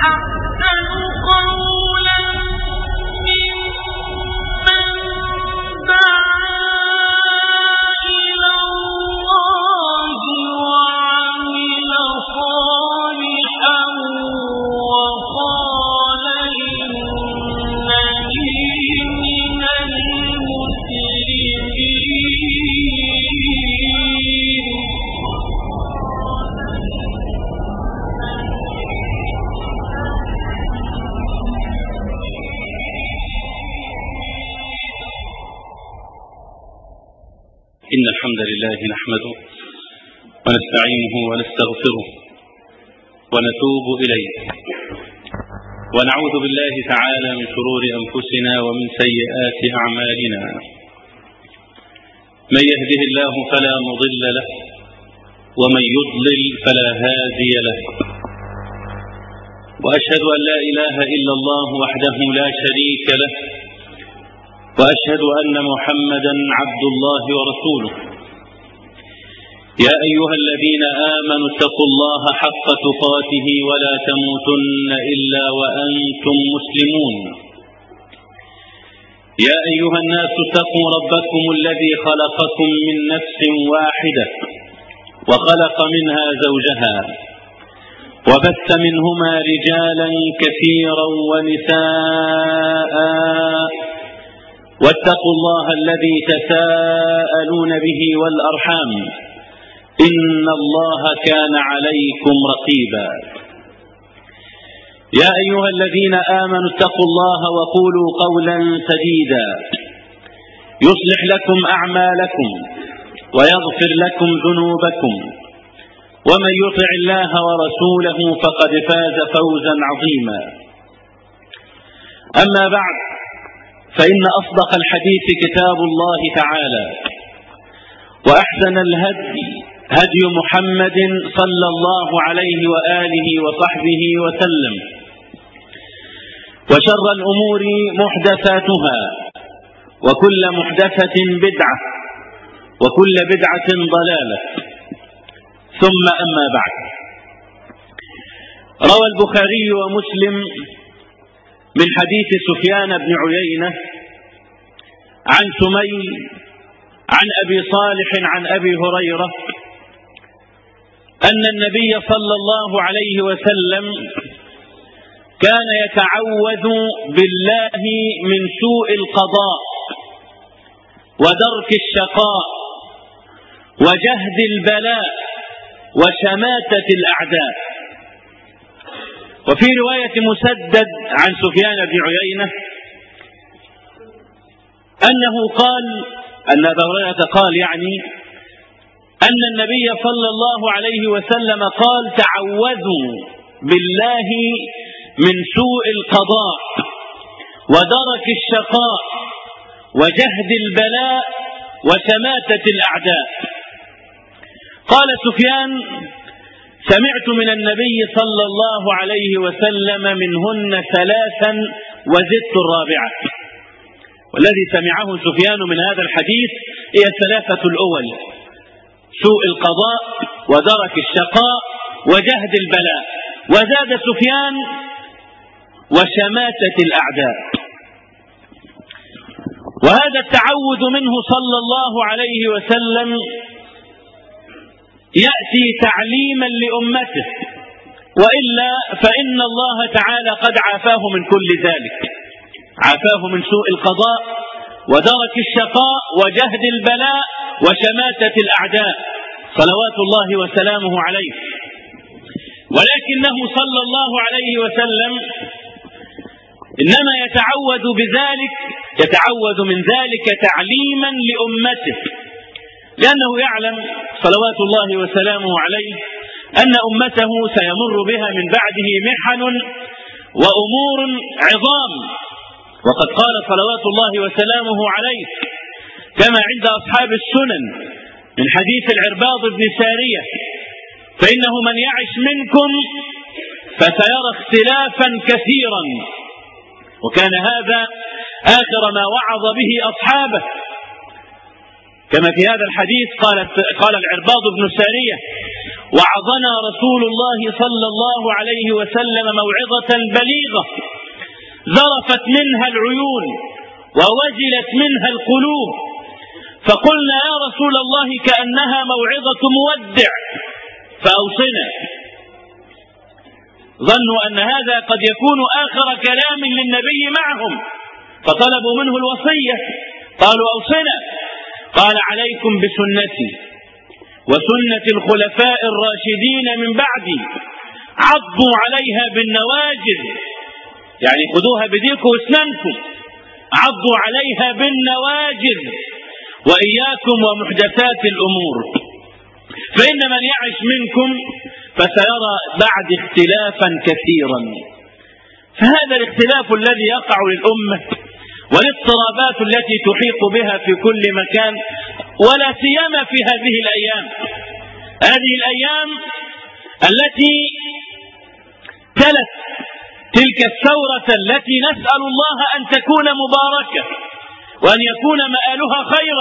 الحمد لله نحمده ونستعينه ونستغفره ونتوب إليه ونعوذ بالله تعالى من شرور أنفسنا ومن سيئات أعمالنا من يهده الله فلا مضل له ومن يضلل فلا هادي له وأشهد أن لا إله إلا الله وحده لا شريك له واشهد ان محمدا عبد الله ورسوله يا ايها الذين امنوا اتقوا الله حق تقاته ولا تموتن الا وانتم مسلمون يا ايها الناس اتقوا ربكم الذي خلقكم من نفس واحده وخلق منها زوجها وبث منهما رجالا كثيرا ونساء واتقوا الله الذي تساءلون به والارحام ان الله كان عليكم رقيبا يا ايها الذين امنوا اتقوا الله وقولوا قولا سديدا يصلح لكم اعمالكم ويغفر لكم ذنوبكم ومن يطع الله ورسوله فقد فاز فوزا عظيما اما بعد فإن أصدق الحديث كتاب الله تعالى وأحسن الهدي هدي محمد صلى الله عليه وآله وصحبه وسلم وشر الأمور محدثاتها وكل محدثة بدعة وكل بدعة ضلالة ثم أما بعد روى البخاري ومسلم من حديث سفيان بن عيينة عن سمي عن أبي صالح عن أبي هريرة أن النبي صلى الله عليه وسلم كان يتعوذ بالله من سوء القضاء ودرك الشقاء وجهد البلاء وشماتة الأعداء وفي رواية مسدد عن سفيان بن عيينة أنه قال أن أبا هريرة قال يعني أن النبي صلى الله عليه وسلم قال تعوذوا بالله من سوء القضاء ودرك الشقاء وجهد البلاء وشماتة الأعداء قال سفيان سمعت من النبي صلى الله عليه وسلم منهن ثلاثا وزدت الرابعة والذي سمعه سفيان من هذا الحديث هي الثلاثة الأول سوء القضاء ودرك الشقاء وجهد البلاء وزاد سفيان وشماتة الأعداء وهذا التعوذ منه صلى الله عليه وسلم يأتي تعليما لأمته وإلا فإن الله تعالى قد عافاه من كل ذلك عافاه من سوء القضاء ودرك الشقاء وجهد البلاء وشماتة الأعداء صلوات الله وسلامه عليه ولكنه صلى الله عليه وسلم إنما يتعوذ بذلك يتعوذ من ذلك تعليما لأمته لأنه يعلم صلوات الله وسلامه عليه أن أمته سيمر بها من بعده محن وأمور عظام وقد قال صلوات الله وسلامه عليه كما عند أصحاب السنن من حديث العرباض بن سارية فإنه من يعش منكم فسيرى اختلافا كثيرا وكان هذا آخر ما وعظ به أصحابه كما في هذا الحديث قال قال العرباض بن سارية وعظنا رسول الله صلى الله عليه وسلم موعظة بليغة ذرفت منها العيون ووجلت منها القلوب فقلنا يا رسول الله كأنها موعظة مودع فأوصنا ظنوا أن هذا قد يكون آخر كلام للنبي معهم فطلبوا منه الوصية قالوا أوصنا قال عليكم بسنتي وسنة الخلفاء الراشدين من بعدي عضوا عليها بالنواجذ يعني خذوها بديكم واسنانكم عضوا عليها بالنواجذ وإياكم ومحدثات الأمور فإن من يعش منكم فسيرى بعد اختلافا كثيرا فهذا الاختلاف الذي يقع للأمة والاضطرابات التي تحيط بها في كل مكان ولا سيما في هذه الأيام هذه الأيام التي تلت تلك الثورة التي نسأل الله أن تكون مباركة وأن يكون مآلها خيرا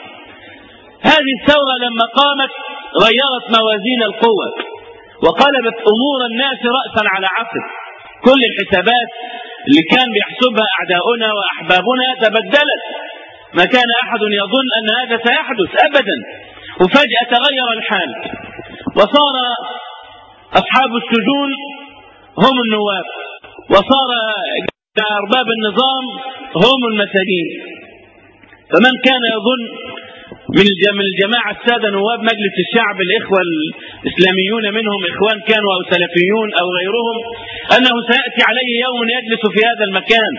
هذه الثورة لما قامت غيرت موازين القوة وقلبت أمور الناس رأسا على عقب كل الحسابات اللي كان بيحسبها أعداؤنا وأحبابنا تبدلت ما كان أحد يظن أن هذا سيحدث أبدا وفجأة تغير الحال وصار أصحاب السجون هم النواب وصار أرباب النظام هم المساجين فمن كان يظن من الجماعة السادة نواب مجلس الشعب الإخوة الإسلاميون منهم إخوان كانوا أو سلفيون أو غيرهم أنه سيأتي عليه يوم يجلس في هذا المكان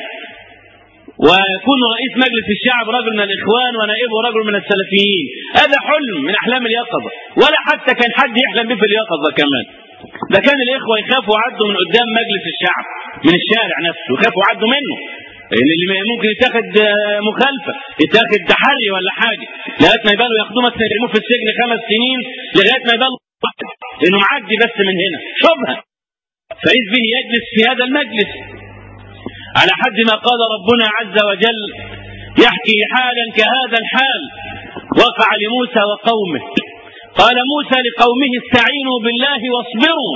ويكون رئيس مجلس الشعب رجل من الإخوان ونائبه رجل من السلفيين هذا حلم من أحلام اليقظة ولا حتى كان حد يحلم به في اليقظة كمان ده كان الإخوة يخافوا عدوا من قدام مجلس الشعب من الشارع نفسه يخافوا عدوا منه اللي ممكن يتاخد مخالفة يتاخد تحري ولا حاجة لغاية ما يبالوا ياخدوه مثلا يرموه في السجن خمس سنين لغاية ما يبالوا انه معدي بس من هنا شبهة فإذ به يجلس في هذا المجلس على حد ما قال ربنا عز وجل يحكي حالا كهذا الحال وقع لموسى وقومه قال موسى لقومه استعينوا بالله واصبروا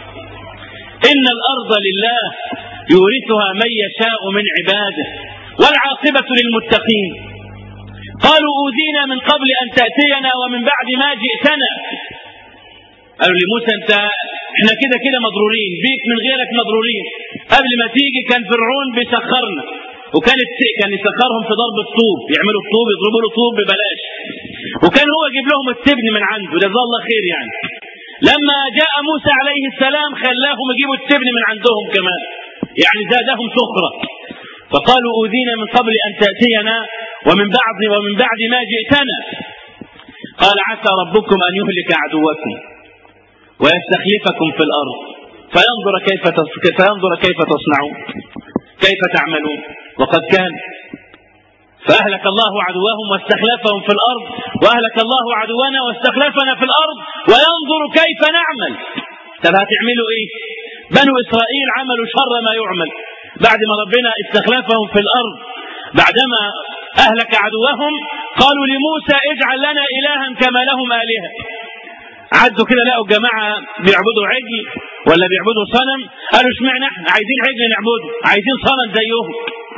إن الأرض لله يورثها من يشاء من عباده والعاقبة للمتقين قالوا أوذينا من قبل أن تأتينا ومن بعد ما جئتنا قالوا لموسى انت احنا كده كده مضرورين بيك من غيرك مضرورين قبل ما تيجي كان فرعون بيسخرنا وكانت كان يسخرهم في ضرب الطوب يعملوا الطوب يضربوا له طوب ببلاش وكان هو يجيب لهم التبن من عنده جزاه الله خير يعني لما جاء موسى عليه السلام خلاهم يجيبوا التبن من عندهم كمان يعني زادهم سخرة فقالوا أوذينا من قبل أن تأتينا ومن بعد ومن بعد ما جئتنا قال عسى ربكم أن يهلك عدوكم ويستخلفكم في الأرض فينظر كيف فينظر كيف تصنعون كيف تعملون وقد كان فأهلك الله عدوهم واستخلفهم في الأرض وأهلك الله عدونا واستخلفنا في الأرض وينظر كيف نعمل طب هتعملوا إيه بنو إسرائيل عملوا شر ما يعمل بعد ما ربنا استخلفهم في الأرض بعدما أهلك عدوهم قالوا لموسى اجعل لنا إلها كما لهم آلهة عدوا كده لقوا جماعة بيعبدوا عجل ولا بيعبدوا صنم قالوا اشمعنى احنا عايزين عجل نعبده عايزين صنم زيهم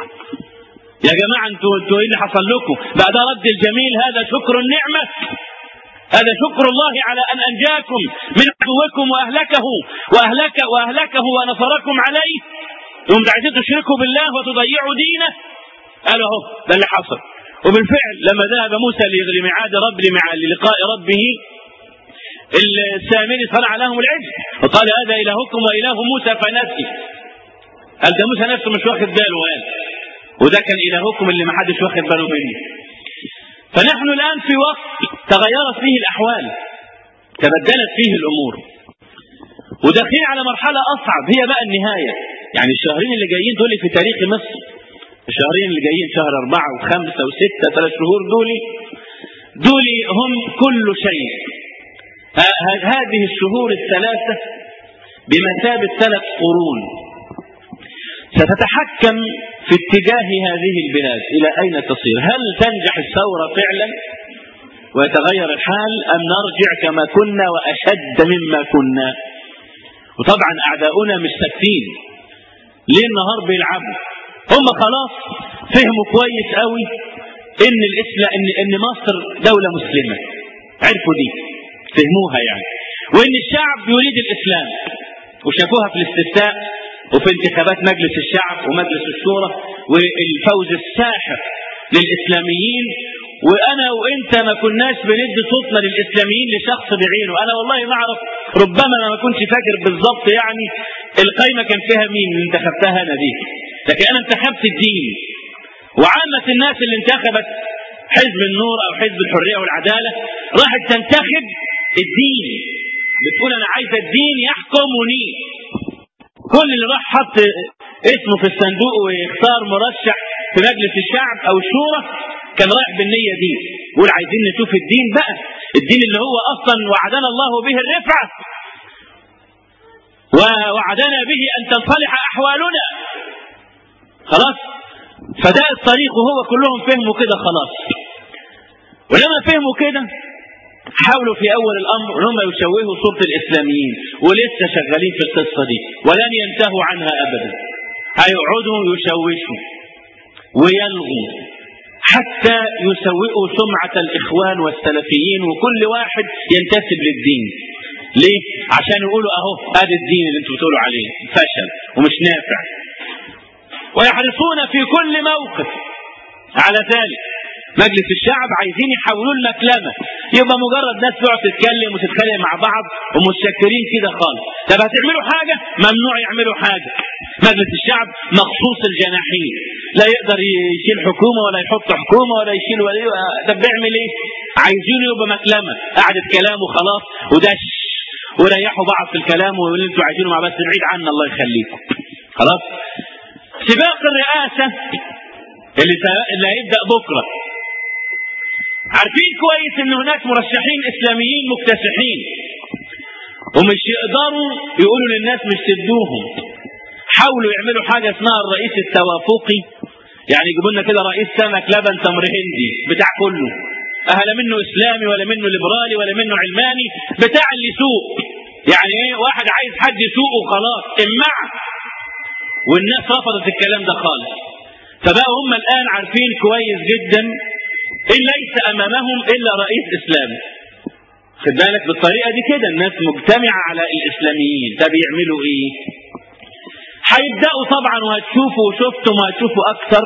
يا جماعة انتوا انتوا ايه اللي حصل لكم بعد رد الجميل هذا شكر النعمة هذا شكر الله على أن أنجاكم من عدوكم وأهلكه وأهلك وأهلكه ونصركم عليه يوم عايزين تشركوا بالله وتضيعوا دينه قالوا اهو ده اللي حصل وبالفعل لما ذهب موسى لميعاد رب للقاء ربه السامري صنع لهم العجل وقال هذا إلهكم وإله موسى فنسي قال ده موسى نفسه مش واخد باله قال وده كان إلهكم اللي ما حدش واخد باله منه فنحن الآن في وقت تغيرت فيه الأحوال تبدلت فيه الأمور وداخلين على مرحلة أصعب هي بقى النهاية يعني الشهرين اللي جايين دول في تاريخ مصر الشهرين اللي جايين شهر أربعة وخمسة وستة ثلاث شهور دول دول هم كل شيء هذه الشهور الثلاثة بمثابة ثلاث قرون ستتحكم في اتجاه هذه البلاد إلى أين تصير هل تنجح الثورة فعلا ويتغير الحال أم نرجع كما كنا وأشد مما كنا وطبعا أعداؤنا مش ساكتين ليل نهار بيلعبوا هم خلاص فهموا كويس قوي ان الاسلام ان ان مصر دوله مسلمه عرفوا دي فهموها يعني وان الشعب يريد الاسلام وشافوها في الاستفتاء وفي انتخابات مجلس الشعب ومجلس الشورى والفوز الساحق للاسلاميين وانا وانت ما كناش بندي صوتنا للاسلاميين لشخص بعينه انا والله ما اعرف ربما ما كنتش فاكر بالظبط يعني القايمه كان فيها مين اللي انتخبتها انا دي لكن انا انتخبت الدين وعامه الناس اللي انتخبت حزب النور او حزب الحريه والعداله راحت تنتخب الدين بتقول انا عايزه الدين يحكمني كل اللي راح حط اسمه في الصندوق ويختار مرشح في مجلس الشعب او الشورى كان رايح بالنية دي يقول عايزين نشوف الدين بقى الدين اللي هو اصلا وعدنا الله به الرفعة ووعدنا به ان تنصلح احوالنا خلاص فده الطريق وهو كلهم فهموا كده خلاص ولما فهموا كده حاولوا في اول الامر ان هم يشوهوا صوره الاسلاميين ولسه شغالين في القصه دي ولن ينتهوا عنها ابدا هيقعدوا يشوشوا ويلغوا حتى يسوئوا سمعة الإخوان والسلفيين وكل واحد ينتسب للدين ليه؟ عشان يقولوا أهو هذا الدين اللي انتم بتقولوا عليه فشل ومش نافع ويحرصون في كل موقف على ذلك مجلس الشعب عايزين يحولوا المكلمة يبقى مجرد ناس تقعد تتكلم وتتخانق مع بعض ومتشكرين كده خالص طب هتعملوا حاجة ممنوع يعملوا حاجة مجلس الشعب مخصوص الجناحين لا يقدر يشيل حكومة ولا يحط حكومة ولا يشيل ولي طب بيعمل ايه عايزين يبقى مكلمة قعدة كلام وخلاص ودش وريحوا بعض في الكلام واللي انتوا عايزينه مع بس بعيد عنا الله يخليكم خلاص سباق الرئاسة اللي اللي هيبدأ بكرة عارفين كويس ان هناك مرشحين اسلاميين مكتسحين ومش يقدروا يقولوا للناس مش تدوهم حاولوا يعملوا حاجة اسمها الرئيس التوافقي يعني يجيبوا لنا كده رئيس سمك لبن تمر هندي بتاع كله لا منه اسلامي ولا منه ليبرالي ولا منه علماني بتاع اللي يسوق يعني ايه واحد عايز حد يسوق وخلاص امع والناس رفضت الكلام ده خالص فبقى هم الان عارفين كويس جدا إن ليس أمامهم إلا رئيس إسلامي خد بالك بالطريقة دي كده الناس مجتمعة على الإسلاميين طب يعملوا إيه هيبدأوا طبعا وهتشوفوا وشفتم وهتشوفوا أكثر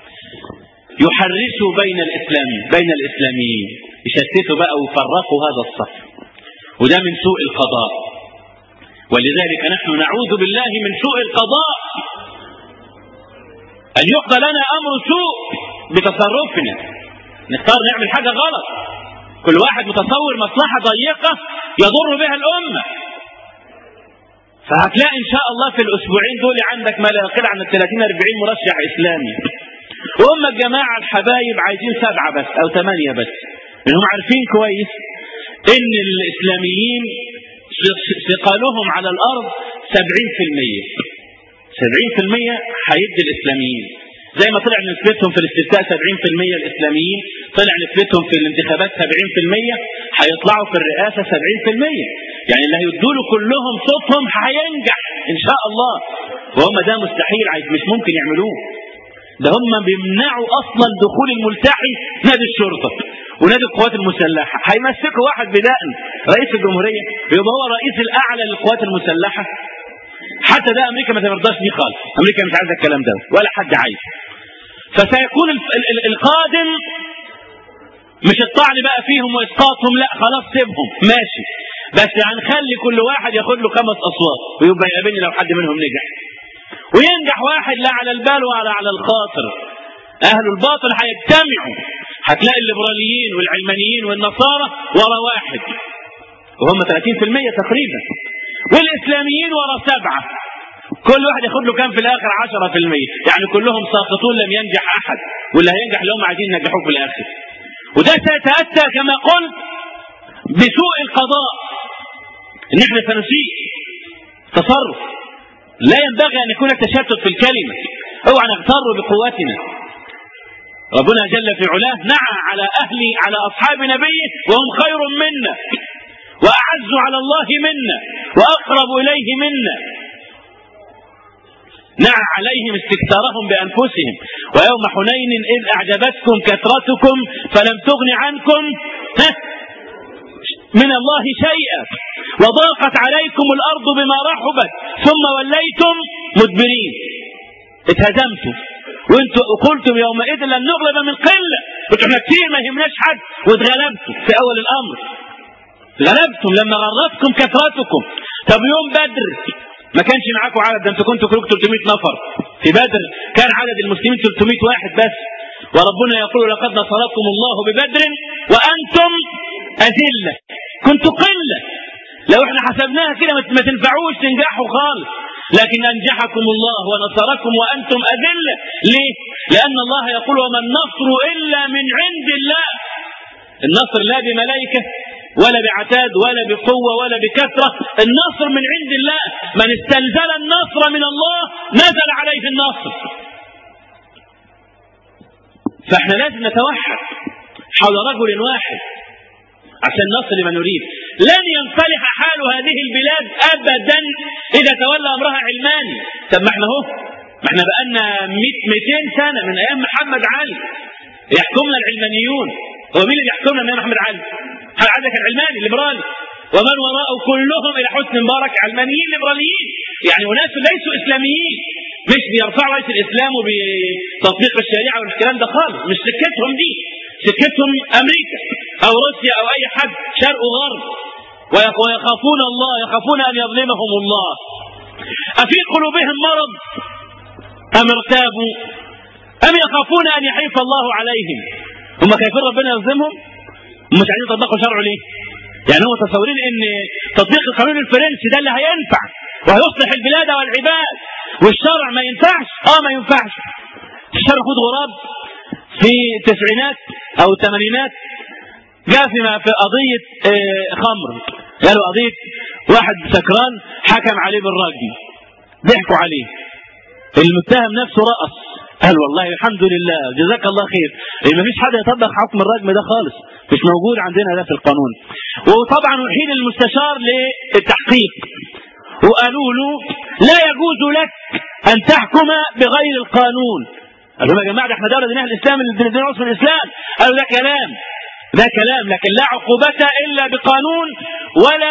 يحرشوا بين الإسلام بين الإسلاميين يشتتوا بقى ويفرقوا هذا الصف وده من سوء القضاء ولذلك نحن نعوذ بالله من سوء القضاء أن يقضى لنا أمر سوء بتصرفنا نختار نعمل حاجة غلط كل واحد متصور مصلحة ضيقة يضر بها الأمة فهتلاقي إن شاء الله في الأسبوعين دول عندك ما لا يقل عن ال 30 40 مرشح إسلامي وهم الجماعة الحبايب عايزين سبعة بس أو ثمانية بس لأنهم عارفين كويس إن الإسلاميين ثقلهم على الأرض 70% 70% هيدي الإسلاميين زي ما طلع نسبتهم في الاستفتاء 70% الاسلاميين طلع نسبتهم في الانتخابات 70% هيطلعوا في الرئاسه 70% يعني اللي هيدوا له كلهم صوتهم هينجح ان شاء الله وهم ده مستحيل عايز مش ممكن يعملوه ده هم بيمنعوا اصلا دخول الملتحي نادي الشرطه ونادي القوات المسلحه هيمسكوا واحد بدقن رئيس الجمهوريه يبقى هو الرئيس الاعلى للقوات المسلحه حتى ده امريكا ما ترضاش بيه خالص امريكا مش عايزه الكلام ده ولا حد عايز فسيكون القادم مش الطعن بقى فيهم واسقاطهم لا خلاص سيبهم ماشي بس هنخلي كل واحد ياخد له خمس اصوات ويبقى يقابلني لو حد منهم نجح وينجح واحد لا على البال ولا على الخاطر اهل الباطل هيجتمعوا هتلاقي الليبراليين والعلمانيين والنصارى ورا واحد وهم 30% تقريبا والاسلاميين ورا سبعه كل واحد ياخد له كام في الاخر 10% يعني كلهم ساقطون لم ينجح احد واللي هينجح اللي هم عايزين ينجحوه في الاخر وده سيتاتى كما قلت بسوء القضاء ان احنا سنسيء تصرف لا ينبغي ان يكون التشتت في الكلمه اوعى نغتر بقوتنا ربنا جل في علاه نعى على أهل على أصحاب نبيه وهم خير منا وأعز على الله منا وأقرب إليه منا نعى عليهم استكثارهم بأنفسهم ويوم حنين إذ أعجبتكم كثرتكم فلم تغن عنكم من الله شيئا وضاقت عليكم الأرض بما رحبت ثم وليتم مدبرين اتهزمتم وانتم قلتم يومئذ لن نغلب من قلة قلتوا احنا كتير ما يهمناش حد واتغلبتم في أول الأمر غلبتم لما غرتكم كثرتكم طب يوم بدر ما كانش معاكم عدد ده انتوا كنتوا كلكم 300 نفر في بدر كان عدد المسلمين 300 واحد بس وربنا يقول لقد نصركم الله ببدر وانتم اذله كنتوا قله لو احنا حسبناها كده ما تنفعوش تنجحوا خالص لكن انجحكم الله ونصركم وانتم اذله ليه؟ لان الله يقول وما النصر الا من عند الله النصر لا بملائكه ولا بعتاد ولا بقوة ولا بكثرة النصر من عند الله من استنزل النصر من الله نزل عليه النصر فاحنا لازم نتوحد حول رجل واحد عشان نصل لما نريد لن ينصلح حال هذه البلاد ابدا اذا تولى امرها علماني طب ما احنا اهو ما احنا بقالنا 200 سنه من ايام محمد علي يحكمنا العلمانيون هو مين اللي يحكمنا من محمد علي؟ هل عندك العلماني الليبرالي ومن وراءه كلهم الى حسن مبارك علمانيين ليبراليين يعني اناس ليسوا اسلاميين مش بيرفعوا رايه الاسلام وبتطبيق الشريعه والكلام ده خالص مش سكتهم دي سكتهم امريكا او روسيا او اي حد شرق وغرب ويخافون الله يخافون ان يظلمهم الله افي قلوبهم مرض ام ارتابوا ام يخافون ان يحيف الله عليهم هم خايفين ربنا يظلمهم مش عايزين يطبقوا شرعه ليه يعني هم متصورين ان تطبيق القانون الفرنسي ده اللي هينفع وهيصلح البلاد والعباد والشرع ما ينفعش اه ما ينفعش الشرع خد غراب في التسعينات او الثمانينات جاء فيما في قضية آه خمر قالوا قضية واحد سكران حكم عليه بالرجم ضحكوا عليه المتهم نفسه رقص قال والله الحمد لله جزاك الله خير ما فيش حد يطبق حكم الرجم ده خالص مش موجود عندنا ده في القانون وطبعا وحيد المستشار للتحقيق وقالوا له لا يجوز لك ان تحكم بغير القانون قالوا لهم يا جماعه ده احنا دوله دينها الاسلام اللي دين عصر الاسلام قالوا ده كلام ده كلام لكن لا عقوبة الا بقانون ولا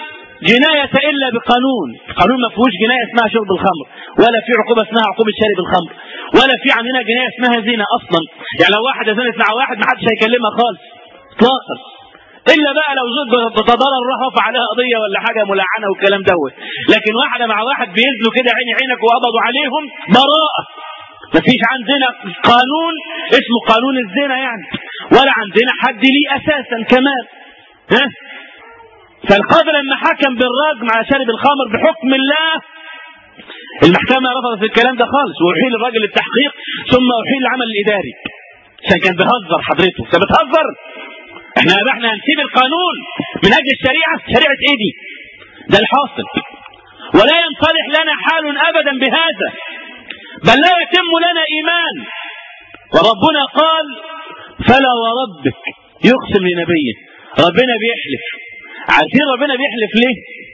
جناية إلا بقانون قانون ما فيهوش جناية اسمها شرب الخمر ولا في عقوبة اسمها عقوبة شرب الخمر ولا في عندنا جناية اسمها زنا أصلا يعني لو واحد زنت مع واحد ما حدش هيكلمها خالص إطلاقا إلا بقى لو زوج بتضرر راح رفع عليها قضية ولا حاجة ملعنة والكلام دوت لكن واحدة مع واحد بيزنوا كده عيني عينك وقبضوا عليهم براءة ما فيش عندنا قانون اسمه قانون الزنا يعني ولا عندنا حد ليه أساسا كمان ها فالقاضي لما حكم بالرجم على شارب الخمر بحكم الله المحكمة رفضت الكلام ده خالص وأحيل الراجل للتحقيق ثم أحيل العمل الإداري عشان كان بيهزر حضرته كان بتهزر احنا احنا هنسيب القانون من اجل الشريعه شريعه ايه دي ده الحاصل ولا ينصلح لنا حال ابدا بهذا بل لا يتم لنا ايمان وربنا قال فلا وربك يقسم لنبيه ربنا بيحلف عارفين ربنا بيحلف ليه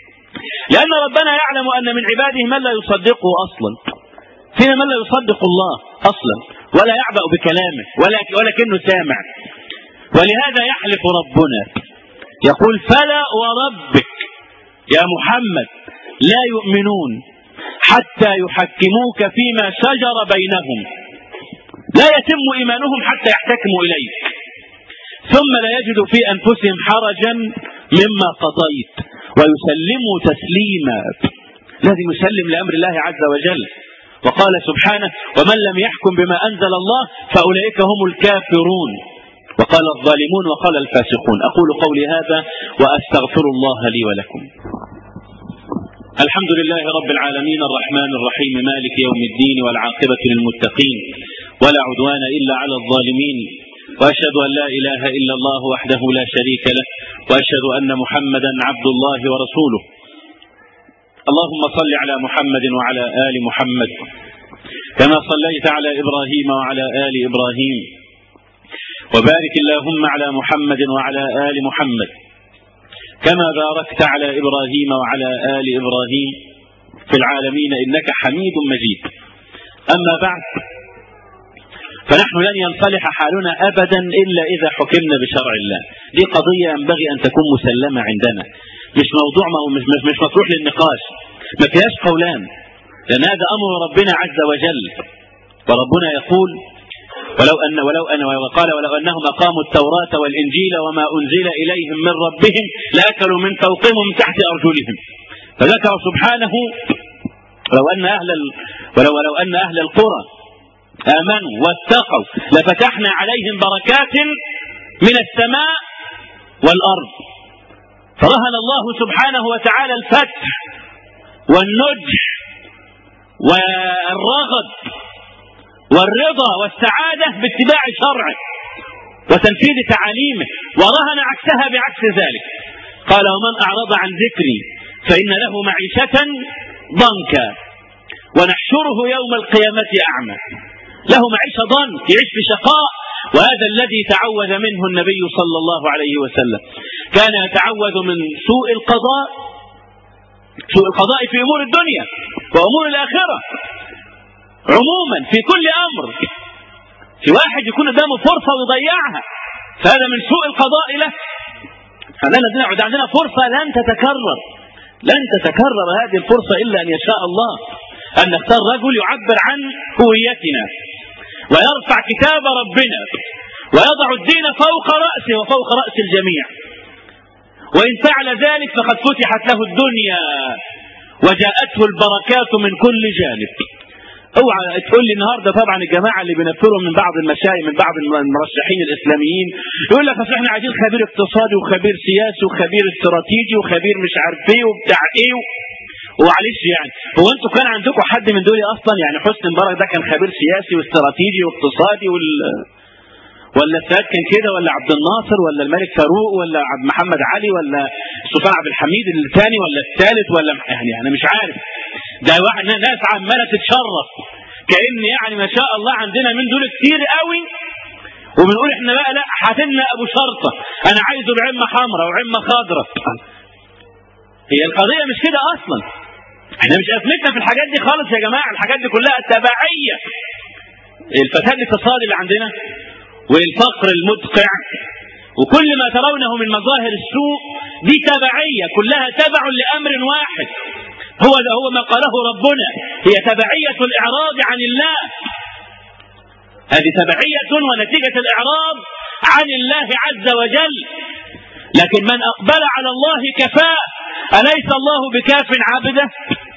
لان ربنا يعلم ان من عباده من لا يصدقه اصلا فينا من لا يصدق الله اصلا ولا يعبأ بكلامه ولا ولكنه سامع ولهذا يحلف ربنا يقول فلا وربك يا محمد لا يؤمنون حتى يحكموك فيما شجر بينهم لا يتم ايمانهم حتى يحتكموا اليك ثم لا يجدوا في انفسهم حرجا مما قضيت ويسلموا تسليما لازم يسلم لامر الله عز وجل وقال سبحانه ومن لم يحكم بما انزل الله فاولئك هم الكافرون وقال الظالمون وقال الفاسقون أقول قولي هذا وأستغفر الله لي ولكم الحمد لله رب العالمين الرحمن الرحيم مالك يوم الدين والعاقبة للمتقين ولا عدوان إلا على الظالمين وأشهد أن لا إله إلا الله وحده لا شريك له وأشهد أن محمدا عبد الله ورسوله اللهم صل على محمد وعلى آل محمد كما صليت على إبراهيم وعلى آل إبراهيم وبارك اللهم على محمد وعلى آل محمد كما باركت على إبراهيم وعلى آل إبراهيم في العالمين إنك حميد مجيد أما بعد فنحن لن ينصلح حالنا أبدا إلا إذا حكمنا بشرع الله دي قضية ينبغي أن تكون مسلمة عندنا مش موضوع مش, مش, مش مطروح للنقاش ما فيهاش قولان لأن هذا أمر ربنا عز وجل وربنا يقول ولو أن ولو أن وقال ولو أنهم أقاموا التوراة والإنجيل وما أنزل إليهم من ربهم لأكلوا من فوقهم ومن تحت أرجلهم فذكر سبحانه ولو أن أهل ال... ولو, ولو أن أهل القرى آمنوا واتقوا لفتحنا عليهم بركات من السماء والأرض فرهن الله سبحانه وتعالى الفتح والنجح والرغد والرضا والسعادة باتباع شرعه وتنفيذ تعاليمه ورهن عكسها بعكس ذلك قال ومن أعرض عن ذكري فإن له معيشة ضنكا ونحشره يوم القيامة أعمى له معيشة ضنك يعيش في شقاء وهذا الذي تعوذ منه النبي صلى الله عليه وسلم كان يتعوذ من سوء القضاء سوء القضاء في أمور الدنيا وأمور الآخرة عموما في كل أمر في واحد يكون قدامه فرصة ويضيعها فهذا من سوء القضاء له عندنا عندنا فرصة لن تتكرر لن تتكرر هذه الفرصة إلا أن يشاء الله أن نختار رجل يعبر عن هويتنا ويرفع كتاب ربنا ويضع الدين فوق رأسه وفوق رأس الجميع وإن فعل ذلك فقد فتحت له الدنيا وجاءته البركات من كل جانب اوعى تقول لي النهارده طبعا الجماعه اللي بينفروا من بعض المشايخ من بعض المرشحين الاسلاميين يقول لك اصل احنا عايزين خبير اقتصادي وخبير سياسي وخبير استراتيجي وخبير مش عارف ايه وبتاع ايه ومعلش يعني هو انتوا كان عندكم حد من دول اصلا يعني حسني مبارك ده كان خبير سياسي واستراتيجي واقتصادي وال ولا السادات كان كده ولا عبد الناصر ولا الملك فاروق ولا عبد محمد علي ولا سلطان عبد الحميد الثاني ولا الثالث ولا يعني انا مش عارف ده واحد ناس عماله تتشرف كان يعني ما شاء الله عندنا من دول كتير قوي وبنقول احنا بقى لا هاتلنا ابو شرطه انا عايزه بعمه حمراء وعمه خضراء هي القضيه مش كده اصلا احنا مش ازمتنا في الحاجات دي خالص يا جماعه الحاجات دي كلها تبعيه الفساد الاقتصادي اللي عندنا والفقر المدقع وكل ما ترونه من مظاهر السوء دي تبعية كلها تبع لأمر واحد هو ده هو ما قاله ربنا هي تبعية الإعراض عن الله هذه تبعية ونتيجة الإعراض عن الله عز وجل لكن من أقبل على الله كفاه أليس الله بكاف عبده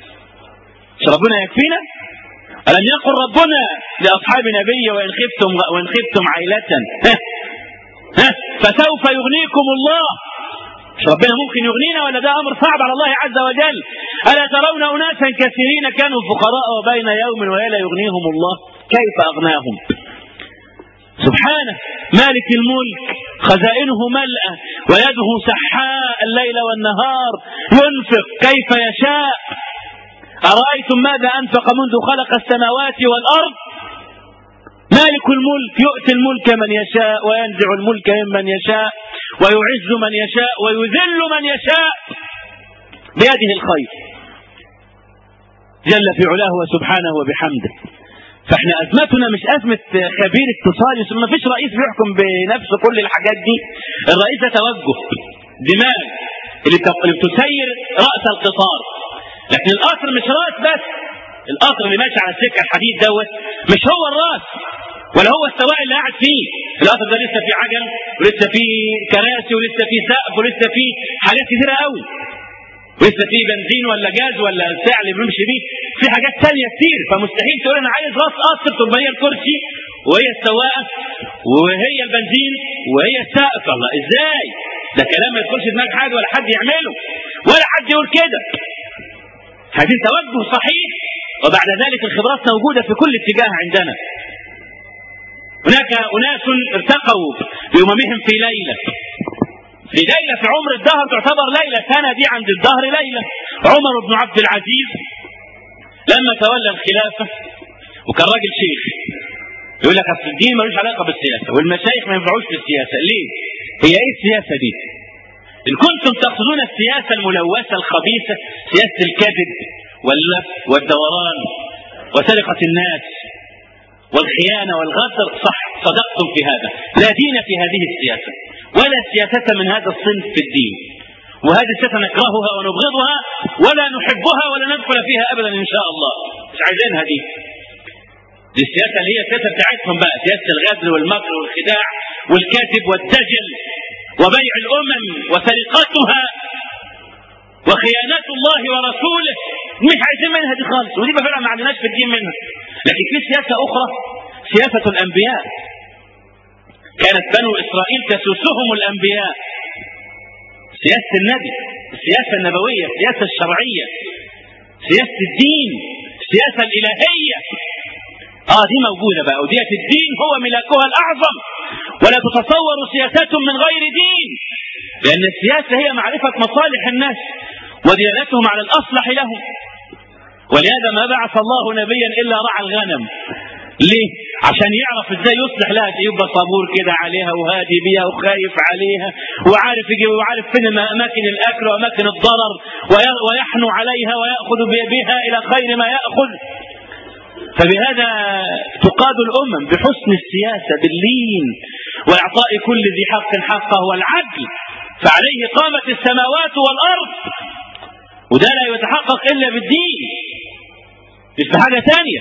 ربنا يكفينا ألم يقل ربنا لأصحاب نبي وإن خفتم وإن خفتم عيلة ها ها فسوف يغنيكم الله مش ربنا ممكن يغنينا ولا ده أمر صعب على الله عز وجل ألا ترون أناسا كثيرين كانوا فقراء وبين يوم وليلة يغنيهم الله كيف أغناهم سبحانه مالك الملك خزائنه ملأة ويده سحاء الليل والنهار ينفق كيف يشاء أرأيتم ماذا أنفق منذ خلق السماوات والأرض مالك الملك يؤتي الملك من يشاء وينزع الملك ممن يشاء ويعز من يشاء ويذل من يشاء بيده الخير جل في علاه وسبحانه وبحمده فاحنا ازمتنا مش ازمه خبير اقتصادي ما فيش رئيس بيحكم بنفسه كل الحاجات دي الرئيس ده توجه دماغ اللي بتسير راس القطار لكن القطر مش راس بس القطر اللي ماشي على السكه الحديد دوت مش هو الراس ولا هو السواق اللي قاعد فيه القطر ده لسه فيه عجل ولسه فيه كراسي ولسه فيه سقف ولسه فيه حاجات كتيره قوي ولسه فيه بنزين ولا جاز ولا الساعه اللي بنمشي بيه في حاجات ثانيه كتير فمستحيل تقول انا عايز راس قطر تبقى هي الكرسي وهي السواقه وهي البنزين وهي السقف الله ازاي ده كلام ما يدخلش دماغ حد ولا حد يعمله ولا حد يقول كده عايزين توجه صحيح وبعد ذلك الخبرات موجودة في كل اتجاه عندنا هناك أناس ارتقوا بأممهم في ليلة في ليلة في عمر الدهر تعتبر ليلة سنة دي عند الدهر ليلة عمر بن عبد العزيز لما تولى الخلافة وكان راجل شيخ يقول لك اصل الدين ملوش علاقه بالسياسه والمشايخ ما ينفعوش في السياسه ليه؟ هي ايه السياسه دي؟ ان كنتم تقصدون السياسه الملوثه الخبيثه سياسه الكذب واللف والدوران وسرقه الناس والخيانه والغدر صح صدقتم في هذا لا دين في هذه السياسه ولا سياسه من هذا الصنف في الدين وهذه السياسه نكرهها ونبغضها ولا نحبها ولا ندخل فيها ابدا ان شاء الله مش عايزينها دي دي السياسة اللي هي السياسة بتاعتهم بقى سياسة الغدر والمكر والخداع والكذب والدجل وبيع الأمم وسرقتها وخيانة الله ورسوله مش عايزين منها دي خالص ودي فعلا ما عندناش في الدين منها لكن في سياسة أخرى سياسة الأنبياء كانت بنو إسرائيل تسوسهم الأنبياء سياسة النبي السياسة النبوية السياسة الشرعية سياسة الدين السياسة الإلهية اه دي موجودة بقى وديت الدين هو ملاكها الأعظم ولا تتصور سياسات من غير دين لأن السياسة هي معرفة مصالح الناس ودلالتهم على الأصلح لهم ولهذا ما بعث الله نبيا إلا رعى الغنم ليه؟ عشان يعرف ازاي يصلح لها يبقى صبور كده عليها وهادي بيها وخايف عليها وعارف يجي وعارف فين اماكن الاكل واماكن الضرر ويحنو عليها وياخذ بها الى خير ما ياخذ فبهذا تقاد الأمم بحسن السياسة باللين وإعطاء كل ذي حق حقه والعدل فعليه قامت السماوات والأرض وده لا يتحقق إلا بالدين مش بحاجة ثانية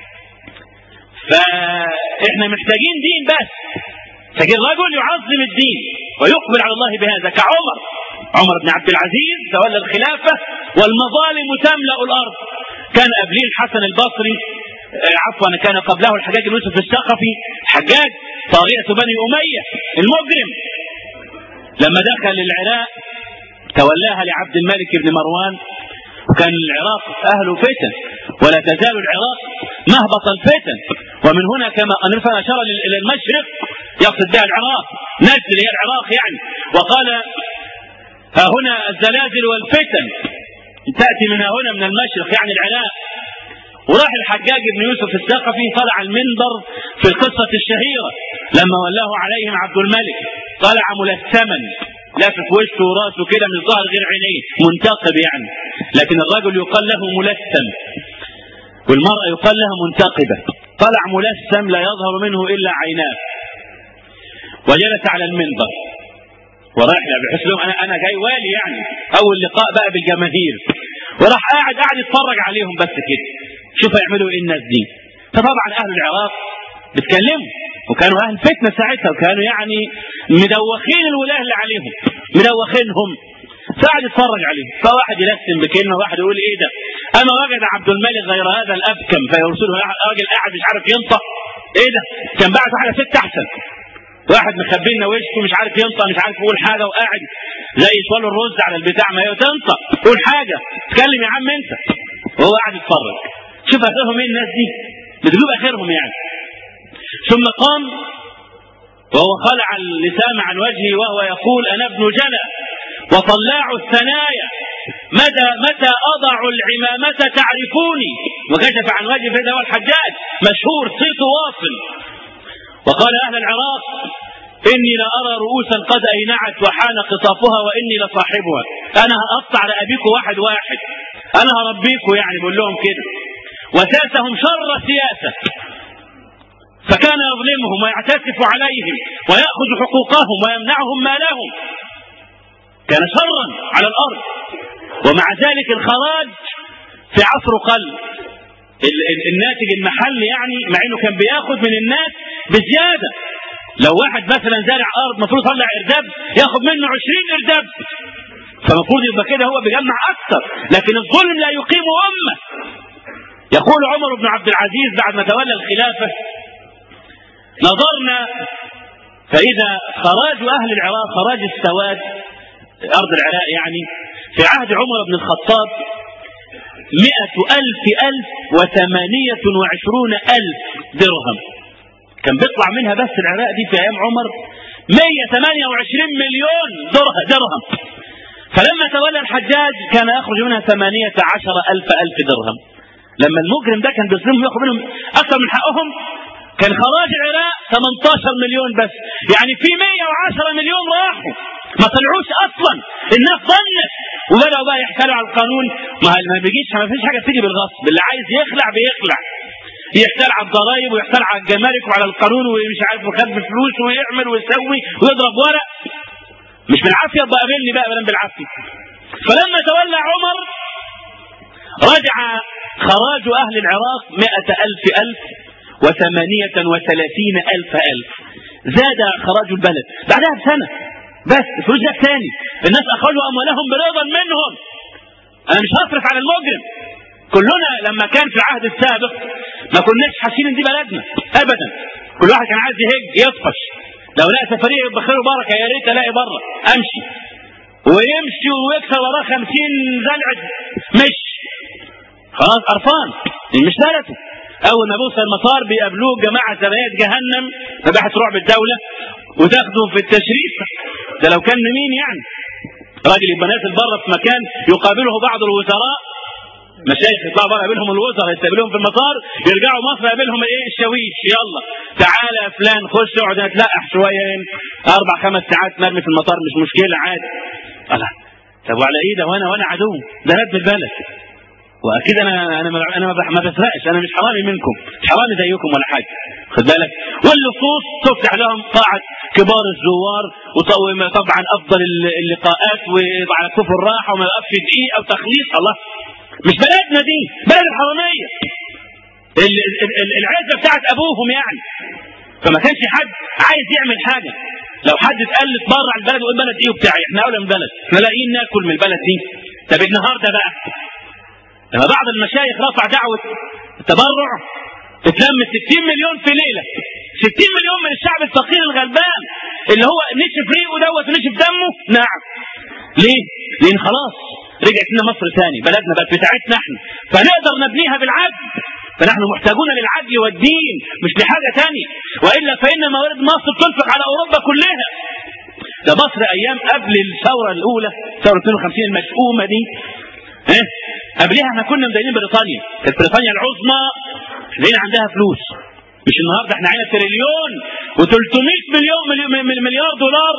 فإحنا محتاجين دين بس لكن رجل يعظم الدين ويقبل على الله بهذا كعمر عمر بن عبد العزيز تولى الخلافة والمظالم تملأ الأرض كان قبليه الحسن البصري عفوا كان قبله الحجاج بن يوسف الثقفي حجاج طاغية بني أمية المجرم لما دخل العراق تولاها لعبد الملك بن مروان وكان العراق أهل فتن ولا تزال العراق مهبط الفتن ومن هنا كما النبي صلى الله أشار إلى المشرق يقصد بها العراق نجد هي العراق يعني وقال ها هنا الزلازل والفتن تأتي من هنا من المشرق يعني العراق وراح الحجاج بن يوسف الثقفي طلع المنبر في القصة الشهيرة لما ولاه عليهم عبد الملك طلع ملثما لافف وشه وراسه كده من ظهر غير عينيه منتقب يعني لكن الرجل يقال له ملثم والمرأة يقال لها منتقبة طلع ملثم لا يظهر منه إلا عيناه وجلس على المنبر ورايح بحس لهم انا انا جاي والي يعني اول لقاء بقى بالجماهير وراح قاعد قاعد يتفرج عليهم بس كده شوف هيعملوا ايه الناس دي فطبعا اهل العراق بيتكلموا وكانوا اهل فتنه ساعتها وكانوا يعني مدوخين الولاة اللي عليهم مدوخينهم فقعد يتفرج عليهم فواحد يلسم بكلمه واحد يقول ايه ده اما وجد عبد الملك غير هذا الابكم فيرسله راجل قاعد مش عارف ينطق ايه ده كان بعد واحده ست احسن واحد مخبي لنا وشه مش عارف ينطق مش عارف يقول حاجه وقاعد زي يشوال الرز على البتاع ما هي تنطق قول حاجه اتكلم يا عم انت وهو قاعد يتفرج شوف اخرهم ايه الناس دي بتجيب اخرهم يعني ثم قام وهو خلع اللسان عن وجهه وهو يقول انا ابن جلا وطلاع الثنايا متى متى اضع العمامه تعرفوني وكشف عن وجه فده هو الحجاج مشهور صيته واصل وقال اهل العراق اني لارى رؤوسا قد اينعت وحان قطافها واني لصاحبها انا هقطع رقابيكم واحد واحد انا هربيكم يعني بقول لهم كده وساسهم شر سياسة فكان يظلمهم ويعتسف عليهم ويأخذ حقوقهم ويمنعهم مالهم كان شرا على الأرض ومع ذلك الخراج في عصر قل الناتج المحلي يعني مع انه كان بياخذ من الناس بزياده لو واحد مثلا زارع ارض المفروض يطلع ارداب ياخذ منه 20 ارداب فالمفروض يبقى كده هو بيجمع اكثر لكن الظلم لا يقيم امه يقول عمر بن عبد العزيز بعد ما تولى الخلافة نظرنا فإذا خراج أهل العراق خراج السواد أرض العراق يعني في عهد عمر بن الخطاب مئة ألف ألف وثمانية وعشرون ألف درهم كان بيطلع منها بس العراق دي في أيام عمر 128 مليون درهم فلما تولى الحجاج كان يخرج منها ثمانية عشر ألف ألف درهم لما المجرم ده كان بيظلمهم ياخد منهم اكثر من حقهم كان خراج العراق 18 مليون بس يعني في 110 مليون راحوا ما طلعوش اصلا الناس ظنت وبداوا بقى يحتالوا على القانون ما ما بيجيش ما فيش حاجه بتيجي بالغصب اللي عايز يخلع بيخلع يحتال على الضرايب ويحتال على الجمارك وعلى القانون ومش عارف وخد فلوس ويعمل ويسوي ويضرب ورق مش بالعافيه بقى قابلني بقى بل بالعافيه فلما تولى عمر رجع خراج أهل العراق مئة ألف ألف وثمانية وثلاثين ألف ألف زاد خراج البلد بعدها بسنة بس الفلوس جت تاني الناس أخرجوا أموالهم برضا منهم أنا مش هصرف على المجرم كلنا لما كان في العهد السابق ما كناش حاسين ان دي بلدنا ابدا كل واحد كان عايز يهج يطفش لو لقى سفريه يبقى خير وبركه يا ريت الاقي بره امشي ويمشي ويكسر وراه 50 زلعه مش خلاص قرفان مش بلده اول ما بيوصل المطار بيقابلوه جماعه زبايات جهنم مباحث رعب الدوله وتاخده في التشريف ده لو كان مين يعني راجل يبقى نازل بره في مكان يقابله بعض الوزراء مشايخ يطلعوا بره يقابلهم الوزراء يستقبلوهم في المطار يرجعوا مصر يقابلهم ايه الشاويش يلا تعالى يا فلان خش اقعد نتلقح شويه اربع خمس ساعات مرمي في المطار مش مشكله عادي الله طب وعلى ايه ده وانا وانا عدو ده رب البلد واكيد انا انا انا ما بسرقش انا مش حرامي منكم مش حرامي زيكم ولا حاجه خد بالك واللصوص تفتح لهم قاعه كبار الزوار وطبعا افضل اللقاءات وعلى كفر الراحه وما يقفش دقيقه وتخليص الله مش بلدنا دي بلد الحراميه العزه بتاعت ابوهم يعني فما كانش حد عايز يعمل حاجه لو حد اتقلت بره على البلد ويقول بلد ايه وبتاعي احنا اولى من البلد احنا لاقيين ناكل من البلد دي طب النهارده بقى لما بعض المشايخ رفع دعوه تبرع اتلم 60 مليون في ليله 60 مليون من الشعب الفقير الغلبان اللي هو نشف ريقه دوت ونشف دمه نعم ليه؟ لان خلاص رجعت لنا مصر ثاني بلدنا بقت بتاعتنا احنا فنقدر نبنيها بالعدل فنحن محتاجون للعدل والدين مش لحاجة ثانيه وإلا فإن موارد مصر تنفق على أوروبا كلها ده مصر أيام قبل الثورة الأولى ثورة 52 المشؤومة دي ها قبلها احنا كنا مدينين بريطانيا كانت بريطانيا العظمى لقينا عندها فلوس مش النهارده احنا عندنا تريليون و300 مليون مليار دولار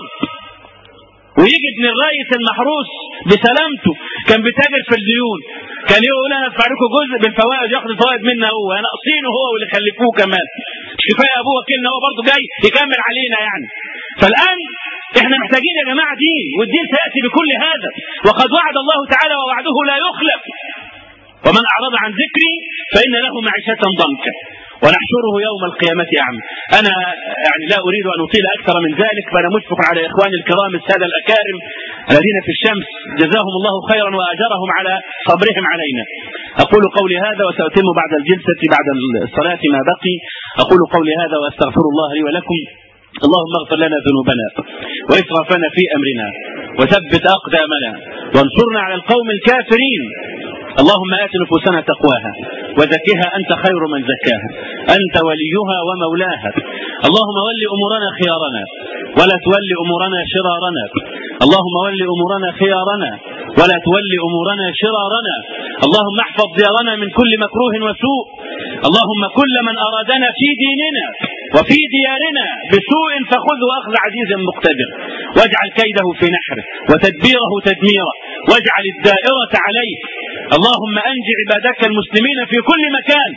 ويجي ابن الرئيس المحروس بسلامته كان بيتاجر في الديون كان يقول انا ادفع لكم جزء بالفوائد ياخد الفوائد منا هو ناقصينه هو واللي خلفوه كمان مش كفايه ابوه وكيلنا هو برضه جاي يكمل علينا يعني فالان احنا محتاجين يا جماعه دين والدين سياتي بكل هذا وقد وعد الله تعالى ووعده لا يخلف ومن اعرض عن ذكري فان له معيشه ضنكا ونحشره يوم القيامة أعمى أنا يعني لا أريد أن أطيل أكثر من ذلك فأنا مشفق على إخواني الكرام السادة الأكارم الذين في الشمس جزاهم الله خيرا وأجرهم على صبرهم علينا أقول قولي هذا وسأتم بعد الجلسة بعد الصلاة ما بقي أقول قولي هذا وأستغفر الله لي ولكم اللهم اغفر لنا ذنوبنا واسرافنا في امرنا وثبت اقدامنا وانصرنا على القوم الكافرين اللهم آت نفوسنا تقواها وزكها أنت خير من زكاها أنت وليها ومولاها اللهم ول أمورنا خيارنا ولا تول أمورنا شرارنا اللهم ول أمورنا خيارنا ولا تول أمورنا شرارنا اللهم احفظ ديارنا من كل مكروه وسوء اللهم كل من أرادنا في ديننا وفي ديارنا بسوء فخذه أخذ عزيز مقتدر واجعل كيده في نحره وتدبيره تدميره واجعل الدائرة عليه اللهم أنج عبادك المسلمين في كل مكان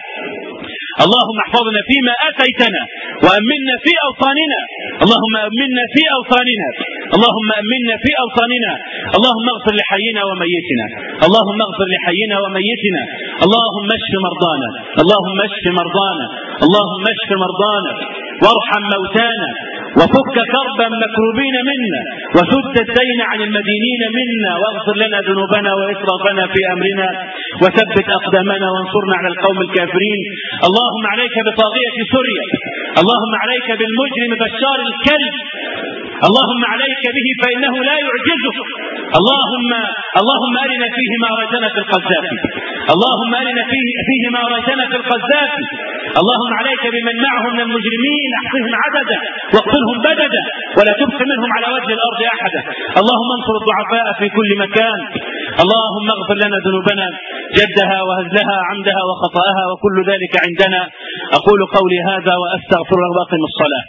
اللهم احفظنا فيما اتيتنا وامنا في اوطاننا اللهم امنا في اوطاننا اللهم امنا في اوطاننا اللهم اغفر لحينا وميتنا اللهم اغفر لحينا وميتنا اللهم اشف مرضانا اللهم اشف مرضانا اللهم اشف مرضانا وارحم موتانا وفك كربا مكروبين منا وسد الدين عن المدينين منا واغفر لنا ذنوبنا واسرافنا في امرنا وثبت اقدامنا وانصرنا على القوم الكافرين اللهم عليك بطاغيه سوريا اللهم عليك بالمجرم بشار الكلب اللهم عليك به فانه لا يعجزك اللهم اللهم ارنا فيه ما رجنا في القذافي اللهم ارنا فيه فيه ما رجنا في القذافي اللهم عليك بمن معه من المجرمين احصهم عددا واقتلهم بددا ولا تبق منهم على وجه الارض احدا اللهم انصر الضعفاء في كل مكان اللهم اغفر لنا ذنوبنا جدها وهزلها عمدها وخطاها وكل ذلك عندنا أقول قولي هذا وأستغفر الله وأقم الصلاة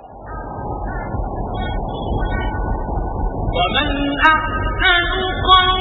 ومن أحسن قولا